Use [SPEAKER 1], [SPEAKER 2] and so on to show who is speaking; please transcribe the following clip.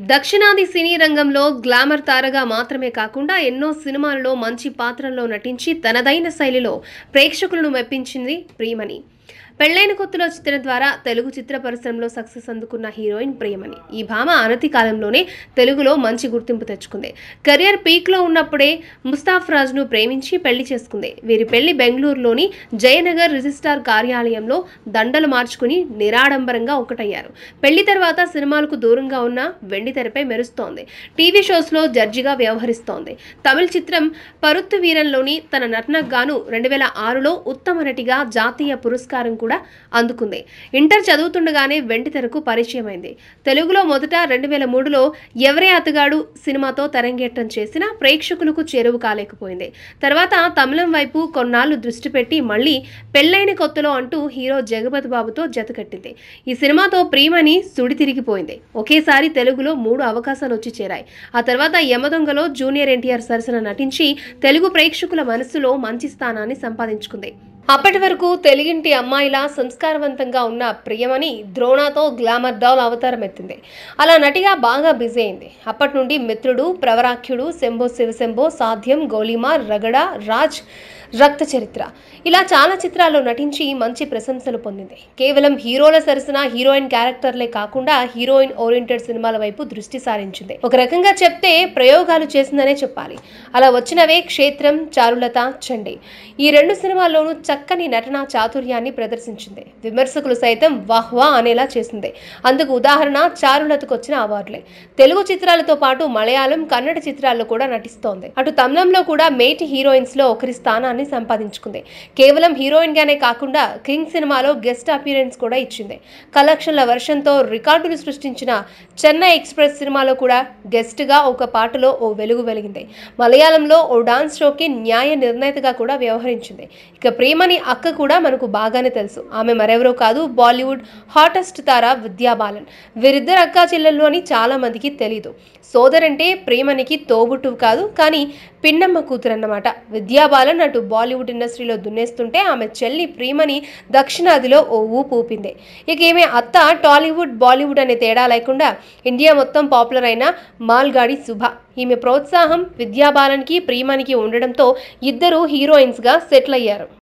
[SPEAKER 1] దక్షిణాది సినీ రంగంలో గ్లామర్ తారగా మాత్రమే కాకుండా ఎన్నో సినిమాలలో మంచి పాత్రల్లో నటించి తనదైన శైలిలో ప్రేక్షకులను మెప్పించింది ప్రియమణి పెళ్లైన కొత్తలో చిత్రం ద్వారా తెలుగు చిత్ర పరిశ్రమలో సక్సెస్ అందుకున్న హీరోయిన్ ప్రియమణి ఈ భామ అనతి కాలంలోనే తెలుగులో మంచి గుర్తింపు తెచ్చుకుంది కెరియర్ పీక్లో ఉన్నప్పుడే ముస్తాఫ్ రాజ్ను ప్రేమించి పెళ్లి చేసుకుంది వీరి పెళ్లి బెంగళూరులోని జయనగర్ రిజిస్ట్రార్ కార్యాలయంలో దండలు మార్చుకుని నిరాడంబరంగా ఒకటయ్యారు పెళ్లి తర్వాత సినిమాలకు దూరంగా ఉన్న వెండి తెరపై మెరుస్తోంది టీవీ షోస్లో జడ్జిగా వ్యవహరిస్తోంది తమిళ చిత్రం పరుత్తు వీరంలోని తన నటనకు గాను రెండు వేల ఆరులో ఉత్తమ నటిగా జాతీయ పురస్కారం కూడా అందుకుంది ఇంటర్ చదువుతుండగానే వెండి తెరకు పరిచయమైంది తెలుగులో మొదట రెండు వేల మూడులో ఎవరే అతగాడు సినిమాతో తెరంగేట్రం చేసినా ప్రేక్షకులకు చేరువు కాలేకపోయింది తర్వాత తమిళం వైపు కొన్నాళ్ళు దృష్టి పెట్టి మళ్ళీ పెళ్ళైన కొత్తలో అంటూ హీరో జగపతి బాబుతో జతకట్టింది ఈ సినిమాతో ప్రియమని సుడి తిరిగిపోయింది ఒకేసారి తెలుగులో మూడు అవకాశాలు వచ్చి చేరాయి ఆ తర్వాత యమదొంగలో జూనియర్ ఎన్టీఆర్ సరసన నటించి తెలుగు ప్రేక్షకుల మనసులో మంచి స్థానాన్ని సంపాదించుకుంది అప్పటి వరకు తెలుగింటి అమ్మాయిలా సంస్కారవంతంగా ఉన్న ప్రియమని ద్రోణాతో గ్లామర్ డాల్ అవతారం ఎత్తింది అలా నటిగా బాగా బిజీ అయింది అప్పటి నుండి మిత్రుడు ప్రవరాఖ్యుడు శంభో శివశంభో సాధ్యం గోలీమార్ రగడ రాజ్ రక్త చరిత్ర ఇలా చాలా చిత్రాల్లో నటించి మంచి ప్రశంసలు పొందింది కేవలం హీరోల సరసన హీరోయిన్ క్యారెక్టర్లే కాకుండా హీరోయిన్ ఓరియంటెడ్ సినిమాల వైపు దృష్టి సారించింది ఒక రకంగా చెప్తే ప్రయోగాలు చేసిందనే చెప్పాలి అలా వచ్చినవే క్షేత్రం చారులత చండి ఈ రెండు సినిమాల్లోనూ చక్కని నటనా చాతుర్యాన్ని ప్రదర్శించింది విమర్శకులు సైతం వాహ్ వా అనేలా చేసింది అందుకు ఉదాహరణ చారులతకు వచ్చిన అవార్డులే తెలుగు చిత్రాలతో పాటు మలయాళం కన్నడ చిత్రాల్లో కూడా నటిస్తోంది అటు తమిళంలో కూడా మేటి హీరోయిన్స్ లో ఒకరి స్థానాన్ని సంపాదించుకుంది కేవలం హీరోయిన్ గానే కాకుండా కింగ్ సినిమాలో గెస్ట్ అపీరెన్స్ కూడా ఇచ్చింది కలెక్షన్ల వర్షంతో రికార్డులు సృష్టించిన చెన్నై ఎక్స్ప్రెస్ సినిమాలో కూడా గెస్ట్ గా ఒక పాటలో ఓ వెలుగు వెలిగింది మలయాళంలో ఓ డాన్స్ షోకి న్యాయ నిర్ణేతగా కూడా వ్యవహరించింది ఇక ప్రేమని అక్క కూడా మనకు బాగానే తెలుసు ఆమె మరెవరో కాదు బాలీవుడ్ హాటెస్ట్ తార విద్యా బాలన్ వీరిద్దరు అక్కా చెల్లెళ్ళు అని చాలా మందికి తెలీదు సోదరంటే ప్రేమనికి తోబుట్టువు కాదు కానీ పిన్నమ్మ కూతురు అన్నమాట విద్యా బాలన్ అటు బాలీవుడ్ ఇండస్ట్రీలో దున్నేస్తుంటే ఆమె చెల్లి ప్రేమని దక్షిణాదిలో ఓ ఊపు ఊపింది ఇక ఈమె అత్త టాలీవుడ్ బాలీవుడ్ అనే తేడా లేకుండా ఇండియా మొత్తం పాపులర్ అయిన మాల్గాడి శుభ ఈమె ప్రోత్సాహం విద్యా బాలన్కి ప్రియమనికి ఉండడంతో ఇద్దరు హీరోయిన్స్గా సెటిల్ అయ్యారు